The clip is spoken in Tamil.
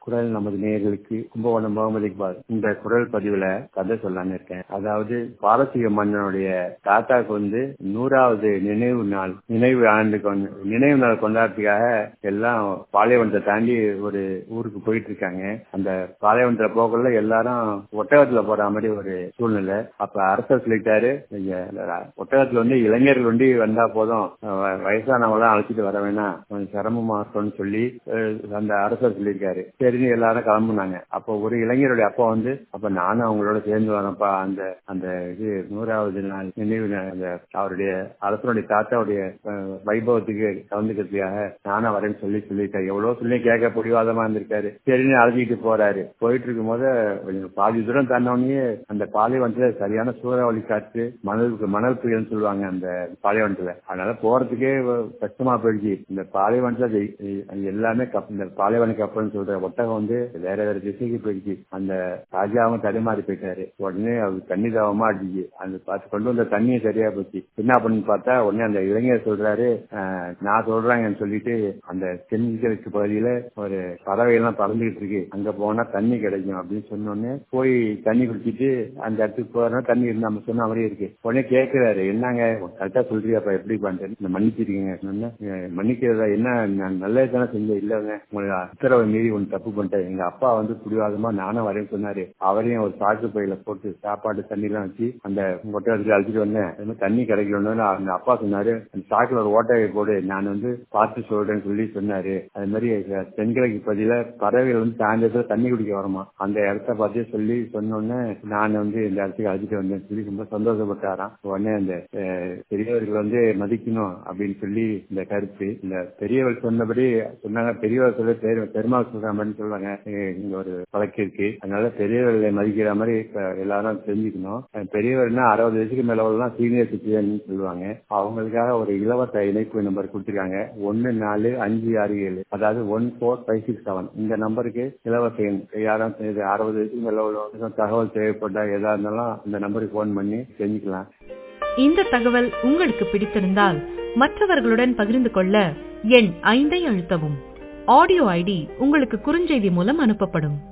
குரல் நமது நேயர்களுக்கு கும்பகோணம் முகமது இக்பால் இந்த குரல் பதிவுல கதை சொல்லலான்னு இருக்கேன் அதாவது பாரசீக மன்னனுடைய தாத்தாக்கு வந்து நூறாவது நினைவு நாள் நினைவு ஆண்டு கொண்டு நினைவு நாள் கொண்டாடுறதுக்காக எல்லாம் பாலைவனத்தை தாண்டி ஒரு ஊருக்கு போயிட்டு இருக்காங்க அந்த பாலைவனத்துல போகல எல்லாரும் ஒட்டகத்துல போற மாதிரி ஒரு சூழ்நிலை அப்ப அரசர் சொல்லிட்டாரு இங்க ஒட்டகத்துல வந்து இளைஞர்கள் வந்து வந்தா போதும் வ- வயசானவங்களாம் அழைச்சிட்டு வர வேணாம் கொஞ்சம் சிரமமா இருக்கும்னு சொல்லி அஹ், அந்த அரசர் சொல்லியிருக்காரு சரின்னு எல்லாரும் கிளம்புனாங்க அப்போ ஒரு இளைஞருடைய அப்பா வந்து அப்ப நானும் அவங்களோட சேர்ந்து வரேன்ப்பா அந்த அந்த இது நூறாவது நாள் நினைவு நாள், அந்த அவருடைய அரசனுடைய தாத்தாவுடைய அஹ், வைபவத்துக்கு கலந்துக்கிறதுக்காக நானும் வரேன்னு சொல்லி சொல்லியிருக்காரு எவ்வளவு சொல்லி கேட்க பிடிவாதமா இருந்திருக்காரு சரின்னு அழைச்சிட்டு போறாரு போயிட்டு இருக்கும் போது கொஞ்சம் பாதி தூரம் தாண்டவனே அந்த பாலைவனத்துல சரியான சூறாவளி காற்று மணல் மணல் புயல்னு சொல்லுவாங்க அந்த பாலைவனத்துல அதனால போறதுக்கே கஷ்டமா போயிடுச்சு இந்த பாலைவனத்துல அது- அது எல்லாமே கப் இந்த பாலைவன கப்பல்னு சொல்ற ஒட்டகம் வந்து வேற வேற திசைக்கு போயிடுச்சு அந்த ராஜாவும் தடுமாறி போயிட்டாரு உடனே அவர் தண்ணி தாவமா அடிச்சு அந்த பார்த்து கொண்டு வந்த தண்ணியும் சரியா போச்சு என்ன பண்ணு பார்த்தா உடனே அந்த இளைஞர் சொல்றாரு "ஆஹ், நான் சொல்றாங்கன்னு சொல்லிட்டு அந்த தென்கிழக்கு பகுதியில ஒரு பறவை எல்லாம் பறந்துகிட்டு இருக்கு அங்க போனா தண்ணி கிடைக்கும் அப்படின்னு சொன்ன உடனே போய் தண்ணி குடிச்சிட்டு அந்த இடத்துக்கு போறோம் தண்ணி இருந்து நம்ம சொன்ன மாதிரியே இருக்கு உடனே கேக்குறாரு என்னங்க கரெக்டா சொல்றியாப்பா எப்படி பண்றேன் இந்த மன்னிச்சிருக்கீங்க சொன்னேன் "அஹ், மன்னிக்கிறதா என்ன நான் நல்லது தானே செஞ்சேன் இல்லங்க உங்களுக்கு உத்தரவை மீறி ஒன்று தப்பு பண்ணிட்டேன் எங்க அப்பா வந்து புடிவாதமா நானும் வரேன்னு சொன்னாரு அவரையும் ஒரு சாக்கு பையில போட்டு சாப்பாடு தண்ணி எல்லாம் வச்சு அந்த ஒட்டகத்துக்கு அழைச்சிட்டு வந்தேன் அது மாதிரி தண்ணி கிடைக்கலன்னு அவங்க அப்பா சொன்னாரு அந்த சாக்குல ஒரு ஓட்டையை போடு நான் வந்து பார்த்து சொல்றேன்னு சொல்லி சொன்னாரு அது மாதிரி அஹ், தென்கிழக்கு பதில பறவைகள் வந்து சாயந்தரத்துல தண்ணி குடிக்க வருமா அந்த இடத்த பார்த்து சொல்லி சொன்ன உடனே நான் வந்து இந்த இடத்துக்கு அழைச்சிட்டு வந்தேன் சொல்லி ரொம்ப சந்தோஷப்பட்டாராம் உடனே அந்த அஹ், பெரியவர்கள் வந்து மதிக்கணும் அப்படின்னு சொல்லி இந்த கருத்து இந்த பெரியவர் சொன்னபடி சொன்னாங்க பெரியவர் சொல்ல பெரு- பெருமாள் சொல்ற மாதிரி சொல்லுவாங்க அஹ் இங்க ஒரு வழக்கு இருக்கு அதனால பெரியவர்களை மதிக்கிற மாதிரி இப்ப எல்லாரும் தெரிஞ்சுக்கணும் அஹ் பெரியவர்னா அறுபது வயசுக்கு மேல உள்ளவங்கலாம் சீனியர் சிட்டிசன் சொல்லுவாங்க அவங்களுக்காக ஒரு இலவச இணைப்பு நம்பர் கொடுத்துருக்காங்க ஒன்னு நாலு அஞ்சு ஆறு ஏழு அதாவது one four five six seven இந்த நம்பருக்கு இலவச எண் யாரும் இது அறுபது வயசுக்கு மேல உள்ளவங்க தகவல் தேவைப்பட்டா எதா இருந்தாலும் இந்த நம்பருக்கு ஃபோன் பண்ணி தெரிஞ்சுக்கலாம் இந்த தகவல் உங்களுக்கு பிடித்திருந்தால் மற்றவர்களுடன் பகிர்ந்து கொள்ள எண் ஐந்தை அழுத்தவும் ஆடியோ ஐடி உங்களுக்கு குறுஞ்செய்தி மூலம் அனுப்பப்படும்